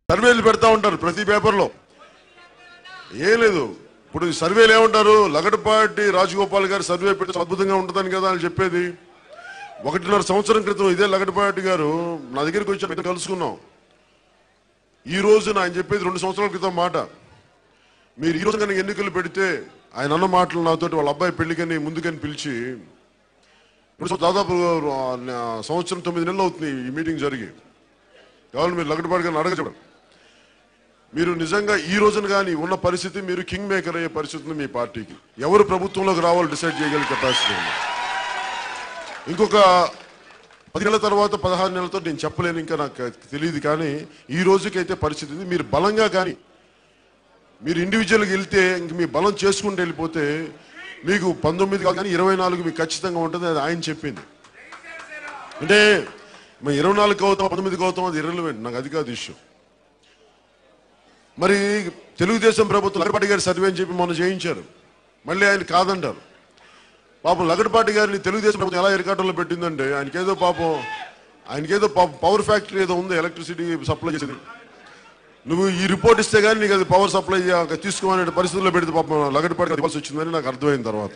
సర్వేలు పెడతా ఉంటారు ప్రతి పేపర్లో ఏం లేదు ఇప్పుడు ఈ సర్వేలు ఏమంటారు లగడపాటి రాజగోపాల్ గారు సర్వే పెడితే అద్భుతంగా ఉంటుందని కదా అని చెప్పేది ఒకటిన్నర సంవత్సరం క్రితం ఇదే లగడపాటి గారు నా దగ్గరికి వచ్చి ఇక్కడ కలుసుకున్నాం ఈ రోజున ఆయన చెప్పేది రెండు సంవత్సరాల క్రితం మాట మీరు ఈ రోజు కనుక ఎన్నికలు పెడితే ఆయన అన్న మాటలు నాతోటి వాళ్ళ అబ్బాయి పెళ్లికని ముందుకని పిలిచి ఇప్పుడు దాదాపు ఆ, సంవత్సరం తొమ్మిది నెలలు అవుతుంది ఈ మీటింగ్ జరిగి కావాలి మీరు లగడపాటి గారిని అడగ మీరు నిజంగా ఈ రోజున కానీ ఉన్న పరిస్థితి మీరు కింగ్ మేకర్ అయ్యే పరిస్థితి ఉంది మీ పార్టీకి ఎవరు ప్రభుత్వంలోకి రావాలో డిసైడ్ చేయగల కెపాసిటీ ఉంది ఇంకొక పది నెలల తర్వాత పదహారు నెలలతో నేను చెప్పలేను ఇంకా నాకు తెలియదు కానీ ఈ రోజుకైతే పరిస్థితి ఇది. మీరు బలంగా కానీ మీరు ఇండివిజువల్గా వెళ్తే ఇంక మీ బలం చేసుకుంటూ వెళ్ళిపోతే మీకు పంతొమ్మిది కాదు కానీ ఇరవై నాలుగు మీకు ఖచ్చితంగా ఉంటుంది అది ఆయన చెప్పింది అంటే మేము ఇరవై నాలుగు అవుతాం పంతొమ్మిదికి అవుతాం అది ఇర్రెలవెంట్ నాకు అది కాదు ఇష్యూ మరి తెలుగుదేశం ప్రభుత్వం లగడపాటి గారి సర్వే అని చెప్పి మొన్న చేయించారు మళ్ళీ ఆయన కాదంటారు పాపం లగడపాటి గారిని తెలుగుదేశం ప్రభుత్వం ఎలా ఎరకాటంలో పెట్టిందంటే ఆయనకేదో పాపం ఆయనకేదో పాపం పవర్ ఫ్యాక్టరీ ఏదో ఉంది ఎలక్ట్రిసిటీ సప్లై చేసేది నువ్వు ఈ రిపోర్ట్ ఇస్తే కానీ నీకు అది పవర్ సప్లై తీసుకోమనే పరిస్థితుల్లో పెడితే పాపం లగడపాటి గారికి ఇవ్వాల్సి వచ్చిందని నాకు అర్థమైన తర్వాత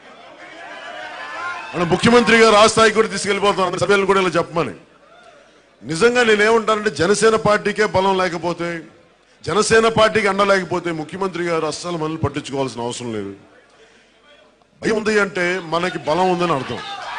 మన ముఖ్యమంత్రి గారు ఆ స్థాయికి కూడా తీసుకెళ్ళిపోతాను సభ్యులను కూడా ఇలా చెప్పమని నిజంగా నేనేమంటానంటే జనసేన పార్టీకే బలం లేకపోతే జనసేన పార్టీకి అండ లేకపోతే ముఖ్యమంత్రి గారు అస్సలు మనల్ని పట్టించుకోవాల్సిన అవసరం లేదు భయం ఉంది అంటే మనకి బలం ఉందని అర్థం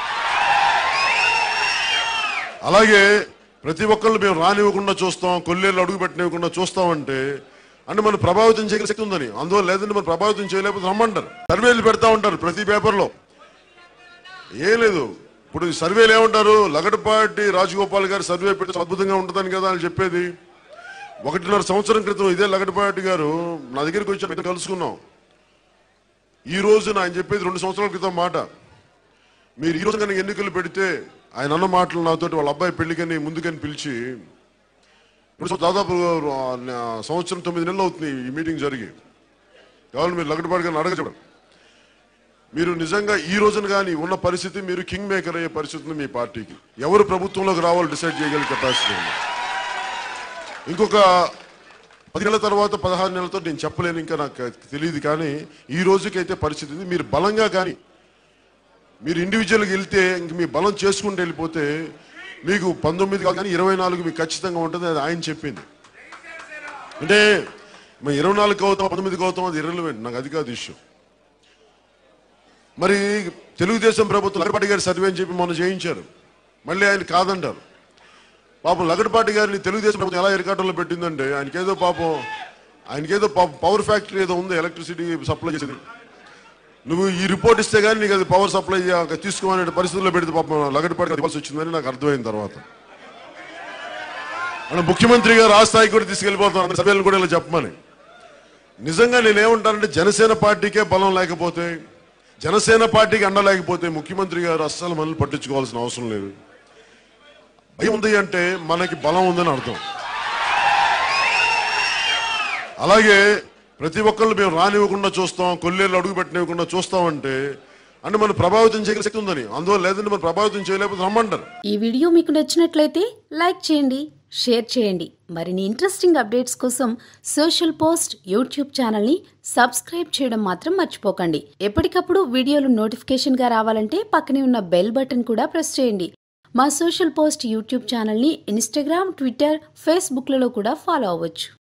అలాగే ప్రతి ఒక్కళ్ళు మేము రానివ్వకుండా చూస్తాం కొల్లేళ్ళు అడుగు పెట్టనివ్వకుండా చూస్తామంటే అంటే మనం ప్రభావితం చేయగల శక్తి ఉందని అందువల్ల లేదంటే మనం ప్రభావితం చేయలేకపోతే రమ్మంటారు సర్వేలు పెడతా ఉంటారు ప్రతి పేపర్లో ఏం లేదు ఇప్పుడు ఈ సర్వేలు ఏమంటారు లగడపాటి రాజగోపాల్ గారు సర్వే పెడితే అద్భుతంగా ఉంటుందని కదా అని చెప్పేది ఒకటిన్నర సంవత్సరం క్రితం ఇదే లగడపాటి గారు నా దగ్గరికి వచ్చి ఇక్కడ కలుసుకున్నాం ఈ రోజున ఆయన చెప్పేది రెండు సంవత్సరాల క్రితం మాట మీరు ఈ రోజు కనుక ఎన్నికలు పెడితే ఆయన అన్న మాటలు నాతోటి వాళ్ళ అబ్బాయి పెళ్లికని ముందుకని పిలిచి ఇప్పుడు దాదాపు ఆ, సంవత్సరం తొమ్మిది నెలలు అవుతుంది ఈ మీటింగ్ జరిగి కావాలి మీరు లగడపాటి గారిని అడగ మీరు నిజంగా ఈ రోజున కానీ ఉన్న పరిస్థితి మీరు కింగ్ మేకర్ అయ్యే పరిస్థితి ఉంది మీ పార్టీకి ఎవరు ప్రభుత్వంలోకి రావాలో డిసైడ్ చేయగల కెపాసిటీ ఉంది ఇంకొక పది నెలల తర్వాత పదహారు నెలలతో నేను చెప్పలేను ఇంకా నాకు తెలియదు కానీ ఈ రోజుకైతే పరిస్థితి ఇది. మీరు బలంగా కానీ మీరు ఇండివిజువల్గా వెళ్తే ఇంక మీ బలం చేసుకుంటూ వెళ్ళిపోతే మీకు పంతొమ్మిది కాదు కానీ ఇరవై నాలుగు మీకు ఖచ్చితంగా ఉంటుంది అది ఆయన చెప్పింది అంటే మేము ఇరవై నాలుగు అవుతాం పంతొమ్మిదికి అవుతాం అది ఇర్రెలవెంట్ నాకు అది కాదు ఇష్యూ మరి తెలుగుదేశం ప్రభుత్వం లగడపాటి గారి సర్వే అని చెప్పి మొన్న చేయించారు మళ్ళీ ఆయన కాదంటారు పాపం లగడపాటి గారిని తెలుగుదేశం ప్రభుత్వం ఎలా ఎరకాటంలో పెట్టిందంటే ఆయనకేదో పాపం ఆయనకేదో పాపం పవర్ ఫ్యాక్టరీ ఏదో ఉంది ఎలక్ట్రిసిటీ సప్లై చేసేది నువ్వు ఈ రిపోర్ట్ ఇస్తే కానీ నీకు అది పవర్ సప్లై తీసుకోమనే పరిస్థితుల్లో పెడితే పాపం లగడపాటి గారికి ఇవ్వాల్సి వచ్చిందని నాకు అర్థమైన తర్వాత మన ముఖ్యమంత్రి గారు ఆ స్థాయికి కూడా తీసుకెళ్ళిపోతాను సభ్యులను కూడా ఇలా చెప్పమని నిజంగా నేనేమంటానంటే జనసేన పార్టీకే బలం లేకపోతే జనసేన పార్టీకి అండ లేకపోతే ముఖ్యమంత్రి గారు అస్సలు మనల్ని పట్టించుకోవాల్సిన అవసరం లేదు భయం ఉంది అంటే మనకి బలం ఉందని అర్థం అలాగే ప్రతి ఒక్కళ్ళు మేము రానివ్వకుండా చూస్తాం కొల్లేళ్ళు అడుగు పెట్టనివ్వకుండా చూస్తామంటే అంటే మనం ప్రభావితం చేయగల శక్తి ఉందని అందువల్ల లేదంటే మనం ప్రభావితం చేయలేకపోతే రమ్మంటారు ఈ వీడియో మీకు నచ్చినట్లయితే లైక్ చేయండి షేర్ చేయండి మరిన్ని ఇంట్రెస్టింగ్ అప్డేట్స్ కోసం సోషల్ పోస్ట్ యూట్యూబ్ ఛానల్ని సబ్స్క్రైబ్ చేయడం మాత్రం మర్చిపోకండి ఎప్పటికప్పుడు వీడియోలు నోటిఫికేషన్గా రావాలంటే పక్కనే ఉన్న బెల్ బటన్ కూడా ప్రెస్ చేయండి మా సోషల్ పోస్ట్ యూట్యూబ్ ఛానల్ని ఇన్స్టాగ్రామ్ ట్విట్టర్ ఫేస్బుక్లలో కూడా ఫాలో అవ్వచ్చు